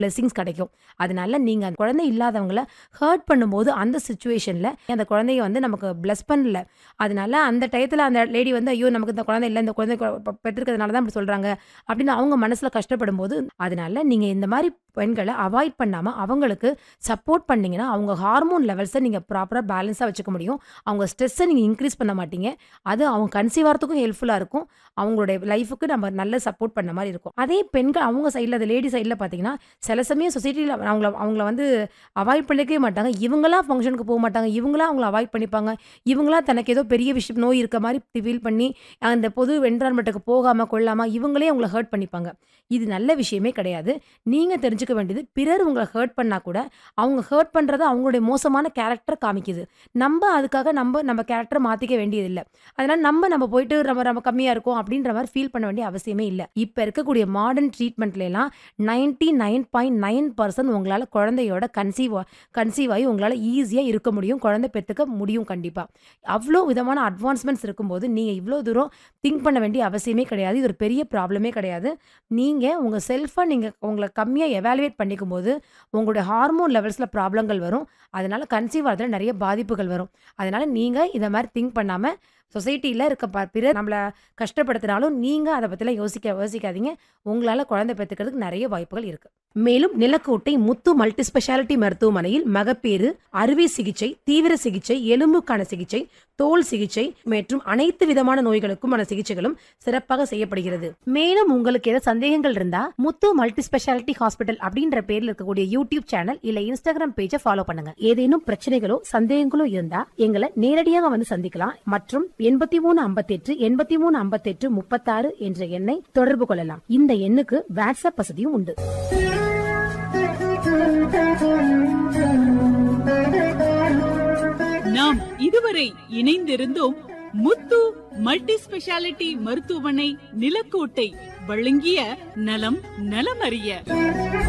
blessings கிடைக்கும் அதனால நீங்க அந்த குழந்தை இல்லாதவங்கள ஹர்ட் பண்ணும்போது அந்த சுச்சுவேஷன்ல அந்த குழந்தைய வந்து நமக்கு பிளஸ் பண்ணல அதனால அந்த டயத்துல அந்த லேடி வந்து ஐயோ நமக்கு இந்த குழந்தை இல்லை இந்த குழந்தை பெ- பெற்றிருக்கிறதுனால தான் இப்படி சொல்றாங்க அப்படின்னு அவங்க மனசுல கஷ்டப்படும் போது அதனால நீங்க இந்த மாதிரி பெண்களை அவாய்ட் பண்ணாம அவங்களுக்கு சப்போர்ட் பண்ணீங்கன்னா அவங்க ஹார்மோன் லெவல்ஸை நீங்க ப்ராப்பரா பேலன்ஸா வச்சுக்க முடியும் அவங்க ஸ்ட்ரெஸ்ஸை நீங்க இன்க்ரீஸ் பண்ண மாட்டீங்க அது அவங்க கன்சீவ் ஆகிறதுக்கும் ஹெல்ப்ஃபுல்லா இருக்கும் அவங்களுடைய லைஃபுக்கு நம்ம நல்ல சப்போர்ட் பண்ண மாதிரி இருக்கும் அதே பெண்கள் அவங்க சைடில் அது லேடி சைடில் பார்த்தீங்கன்னா சில சமயம் சொசைட்டியில் அவங்கள அவங்கள வந்து அவாய்ட் பண்ணிக்கவே மாட்டாங்க இவங்களா ஃபங்க்ஷனுக்கு போக மாட்டாங்க இவங்களா அவங்கள அவாய்ட் பண்ணிப்பாங்க இவங்களா தனக்கு ஏதோ பெரிய விஷயம் நோய் இருக்க மாதிரி ஃபீல் பண்ணி அந்த பொது என்வரான்மெண்ட்டுக்கு போகாமல் கொள்ளாமல் இவங்களே அவங்கள ஹர்ட் பண்ணிப்பாங்க இது நல்ல விஷயமே கிடையாது நீங்கள் தெரிஞ்சுக்க வேண்டியது பிறர் உங்களை ஹர்ட் பண்ணால் கூட அவங்க ஹர்ட் பண்ணுறது அவங்களுடைய மோசமான கேரக்டர் காமிக்குது நம்ம அதுக்காக நம்ம நம்ம கேரக்டரை மாற்றிக்க வேண்டியதில்லை அதனால நம்ம நம்ம போயிட்டு நம்ம நம்ம கம்மியாக இருக்கோம் அப்படின்ற மாதிரி ஃபீல் பண்ண வேண்டிய அவசியமே இல்லை இப்போ இருக்கக்கூடிய மாடர்ன் ட்ரீட்மெண்ட்ல எல்லாம் ninety nine point nine percent உங்களால் குழந்தையோட கன்சீவ் கன்சீவ் ஆகி உங்களால் ஈஸியாக இருக்க முடியும் குழந்தை பெற்றுக்க முடியும் கண்டிப்பாக அவ்வளோ விதமான அட்வான்ஸ்மெண்ட்ஸ் இருக்கும்போது நீங்கள் இவ்வளோ தூரம் திங்க் பண்ண வேண்டிய அவசியமே கிடையாது இது ஒரு பெரிய ப்ராப்ளமே கிடையாது நீங்கள் உங்கள் செல்ஃபாக நீங்கள் உங்களை கம்மியாக எவாலுவேட் பண்ணிக்கும் போது உங்களுடைய ஹார்மோன் லெவல்ஸில் ப்ராப்ளங்கள் வரும் அதனால கன்சீவ் ஆகிறதுல நிறைய பாதிப்புகள் வரும் அதனால நீங்கள் இதை மாதிரி திங்க் பண்ணாமல் சொசைட்டியில் இருக்க ப- பிறர் நம்மளை கஷ்டப்படுத்தினாலும் நீங்கள் அதை பற்றிலாம் யோசிக்க யோசிக்காதீங்க உங்களால் குழந்தை பெற்றுக்கிறதுக்கு நிறைய வாய்ப்புகள் இருக்கு மேலும் நிலக்கோட்டை முத்து மல்டி ஸ்பெஷாலிட்டி மருத்துவமனையில் மகப்பேறு அறுவை சிகிச்சை தீவிர சிகிச்சை எலும்புக்கான சிகிச்சை தோல் சிகிச்சை மற்றும் அனைத்து விதமான நோய்களுக்குமான சிகிச்சைகளும் சிறப்பாக செய்யப்படுகிறது மேலும் உங்களுக்கு ஏதாவது சந்தேகங்கள் இருந்தா முத்து மல்டி ஸ்பெஷாலிட்டி ஹாஸ்பிட்டல் அப்படின்ற பேர்ல இருக்கக்கூடிய யூடியூப் சேனல் இல்ல இன்ஸ்டாகிராம் பேஜை ஃபாலோ பண்ணுங்க ஏதேனும் பிரச்சனைகளோ சந்தேகங்களோ இருந்தா எங்களை நேரடியாக வந்து சந்திக்கலாம் மற்றும் எண்பத்தி மூணு ஐம்பத்தெட்டு எண்பத்தி மூணு ஐம்பத்தெட்டு முப்பத்தாறு என்ற எண்ணை தொடர்பு கொள்ளலாம் இந்த எண்ணுக்கு வாட்ஸ்அப் வசதியும் உண்டு நாம் இதுவரை இணைந்திருந்தோம் முத்து மல்டி ஸ்பெஷாலிட்டி மருத்துவமனை நிலக்கோட்டை வழங்கிய நலம் நலமறிய